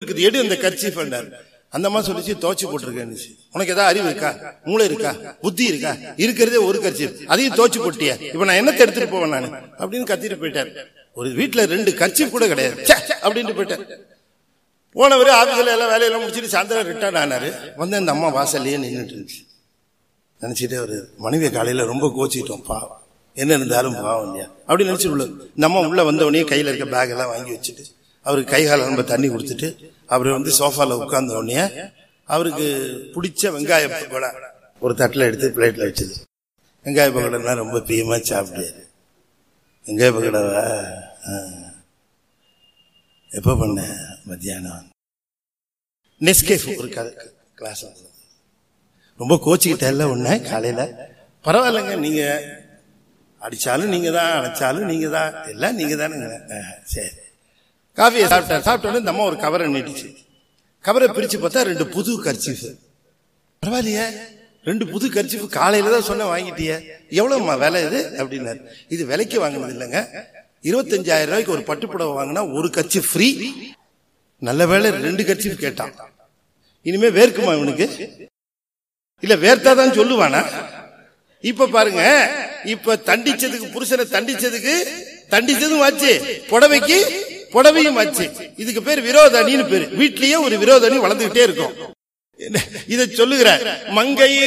இருக்குது எடு இந்த கர்ச்சீஃப் அந்த அம்மா சொல்லிச்சு துவச்சு போட்டிருக்கேன்னு உனக்கு ஏதாவது அறிவு இருக்கா மூளை இருக்கா புத்தி இருக்கா இருக்கிறதே ஒரு கர்ச்சீஃப் அதையும் துவச்சு போட்டியா இப்ப நான் என்னத்தை எடுத்துட்டு போவேன் நான் அப்படின்னு கத்திட்டு போயிட்டார் ஒரு வீட்டுல ரெண்டு கர்ச்சீஃப் கூட கிடையாது ச்சே, அப்படின்ட்டு போயிட்டார் போனவர் ஆபீஸ்ல எல்லாம் வேலையெல்லாம் முடிச்சுட்டு சாயந்தரம் ரிட்டர்ன் ஆனாரு வந்து அந்த அம்மா வாசல்லையே நின்றுட்டு இருந்துச்சு நினைச்சிட்டு அவரு மனைவி காலையில ரொம்ப கோச்சிட்டோம் பாவம் என்ன இருந்தாலும் பாவம் இல்லையா அப்படி நினைச்சு உள்ள இந்த அம்மா உள்ள வந்த உடனே கையில இருக்க பேக் எல்லாம் வாங்கி வச்சுட்டு அவருக்கு கை கால ரொம்ப தண்ணி கொடுத்துட்டு அவர் வந்து சோஃபால உட்கார்ந்த உடனே அவருக்கு பிடிச்ச வெங்காய பக்கோடா ஒரு தட்டில் எடுத்து பிளேட்ல வச்சது வெங்காய பக்கோடா ரொம்ப பிரியமா சாப்பிடுவாரு வெங்காய பக்கோடாவா ஆ. எப்போ பண்ண மத்தியானம் நெஸ்கேஃப் ஒரு கிளாஸ் ரொம்ப கோச்சிக்கிட்டேன்ல ஒண்ணு காலையில பரவாயில்லைங்க நீங்க அடிச்சாலும் நீங்க தான் அடைச்சாலும் நீங்க தான் எல்லாம் நீங்க தானுங்க அஹ், சரி காஃபியை சாப்பிட்டார் சாப்பிட்ட உடனே இந்த அம்மா ஒரு கவரை நீட்டிச்சு கவரை பிரிச்சு பார்த்தா ரெண்டு புது கர்ச்சீஃப் பரவாயில்லையே ரெண்டு புது கர்ச்சீஃப் காலையில தான் சொன்ன வாங்கிட்டியே எவ்வளவுமா விலை இது அப்படின்னாரு இது விலைக்கு வாங்கினது இல்லைங்க இருபத்தஞ்சாயிரம் ரூபாய்க்கு ஒரு பட்டுப்புடவை வாங்கினா ஒரு கட்சி ஃப்ரீ நல்ல வேளை ரெண்டு கர்ச்சீஃப் கேட்டான் இனிமே வேர்க்குமா இவனுக்கு இல்ல வேர்த்தாதான் சொல்லுவானா இப்ப பாருங்க இப்ப தண்டிச்சதுக்கு புருஷனை தண்டிச்சதுக்கு தண்டிச்சதும் ஆச்சு புடவைக்கு புடவையும் ஆச்சு இதுக்கு பேர் விரோதணின்னு பேரு வீட்லயே ஒரு விரோதணி வளர்ந்துகிட்டே இருக்கும் இதை சொல்லுகிற மங்கையே